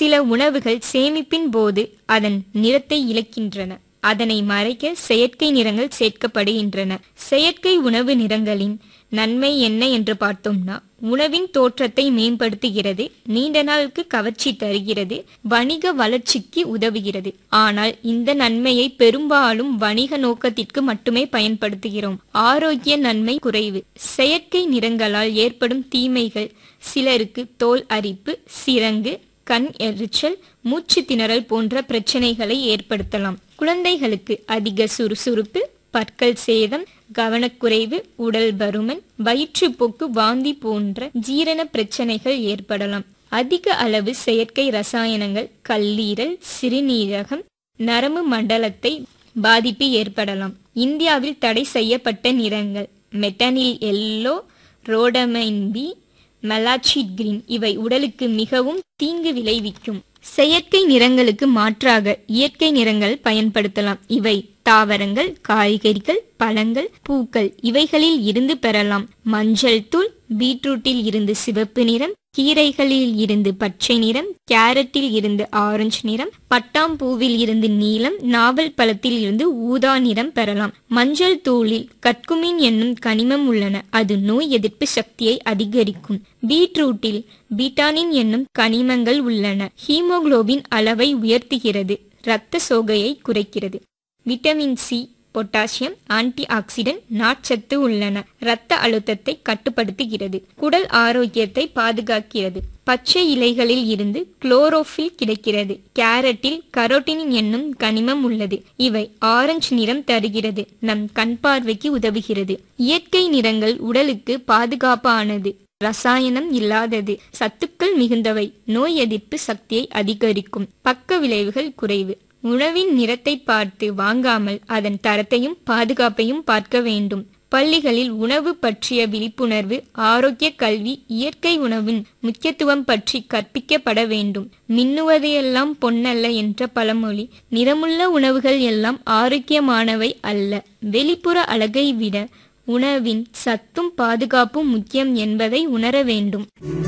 சில உணவுகள் சேமிப்பின் போது அதன் நிறத்தை இழக்கின்றன அதனை மறைக்க செயற்கை நிறங்கள் சேர்க்கப்படுகின்றன செயற்கை உணவு நிறங்களின் நன்மை என்ன என்று பார்த்தோம்னா உணவின் தோற்றத்தை மேம்படுத்துகிறது நீண்ட நாளுக்கு கவர்ச்சி தருகிறது வணிக வளர்ச்சிக்கு உதவுகிறது ஆனால் இந்த நன்மையை பெரும்பாலும் வணிக நோக்கத்திற்கு மட்டுமே பயன்படுத்துகிறோம் ஆரோக்கிய நன்மை குறைவு செயற்கை நிறங்களால் ஏற்படும் தீமைகள் சிலருக்கு தோல் அரிப்பு சிரங்கு கண் எரிச்சல் மூச்சு திணறல் போன்ற பிரச்சனைகளை ஏற்படுத்தலாம் குழந்தைகளுக்கு அதிக சுறுசுறுப்பு பற்கள் சேதம் கவனக்குறைவு உடல் பருமன் வயிற்றுப்போக்கு வாந்தி போன்ற ஜீரண பிரச்சனைகள் ஏற்படலாம் அதிக அளவு செயற்கை ரசாயனங்கள் கல்லீரல் சிறுநீரகம் நரம்பு மண்டலத்தை பாதிப்பு ஏற்படலாம் இந்தியாவில் தடை செய்யப்பட்ட நிறங்கள் மெட்டனில் yellow rhodamine B malachite green இவை உடலுக்கு மிகவும் தீங்கு விளைவிக்கும் செயற்கை நிறங்களுக்கு மாற்றாக இயற்கை நிறங்கள் பயன்படுத்தலாம் இவை தாவரங்கள் காய்கறிகள் பழங்கள் பூக்கள் இவைகளில் இருந்து பெறலாம் மஞ்சள் தூள் பீட்ரூட்டில் இருந்து சிவப்பு நிறம் கீரைகளில் இருந்து பச்சை நிறம் கேரட்டில் இருந்து ஆரஞ்சு நிறம் பட்டாம்பூவில் இருந்து நீலம் நாவல் பழத்தில் இருந்து ஊதா நிறம் பெறலாம் மஞ்சள் தூளில் கற்குமின் என்னும் கனிமம் உள்ளன அது நோய் எதிர்ப்பு சக்தியை அதிகரிக்கும் பீட்ரூட்டில் பீட்டானின் என்னும் கனிமங்கள் உள்ளன ஹீமோகுளோபின் அளவை உயர்த்துகிறது இரத்த சோகையை குறைக்கிறது vitamin C potassium antioxidant நார்ச்சத்து உள்ளன இரத்த அழுத்தத்தை கட்டுப்படுத்துகிறது குடல் ஆரோக்கியத்தை பாதுகாக்கிறது பச்சை இலைகளில் இருந்து குளோரோஃபில் கிடைக்கிறது கேரட்டில் கரோட்டினின் என்னும் கனிமம் உள்ளது இவை ஆரஞ்சு நிறம் தருகிறது நம் கண் பார்வைக்கு உதவுகிறது இயற்கை நிறங்கள் உடலுக்கு பாதுகாப்பானது ரசாயனம் இல்லாதது சத்துக்கள் மிகுந்தவை நோய் எதிர்ப்பு சக்தியை அதிகரிக்கும் பக்க விளைவுகள் குறைவு உணவின் நிறத்தை பார்த்து வாங்காமல் அதன் தரத்தையும் பாதுகாப்பையும் பார்க்க வேண்டும் பள்ளிகளில் உணவு பற்றிய விழிப்புணர்வு ஆரோக்கிய கல்வி இயற்கை உணவின் முக்கியத்துவம் பற்றி கற்பிக்கப்பட வேண்டும் மின்னுவதையெல்லாம் பொன்னல்ல என்ற பழமொழி நிறமுள்ள உணவுகள் எல்லாம் ஆரோக்கியமானவை அல்ல வெளிப்புற அழகை விட உணவின் சத்தும் பாதுகாப்பும் முக்கியம் என்பதை உணர வேண்டும்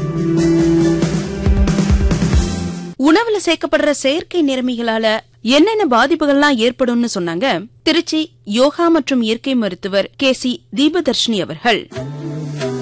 உணவுல சேர்க்கப்படுற செயற்கை நிறமிகளால என்னென்ன பாதிப்புகள்லாம் ஏற்படும்னு சொன்னாங்க திருச்சி யோகா மற்றும் இயற்கை மருத்துவர் கே சி தீபதர்ஷினி அவர்கள்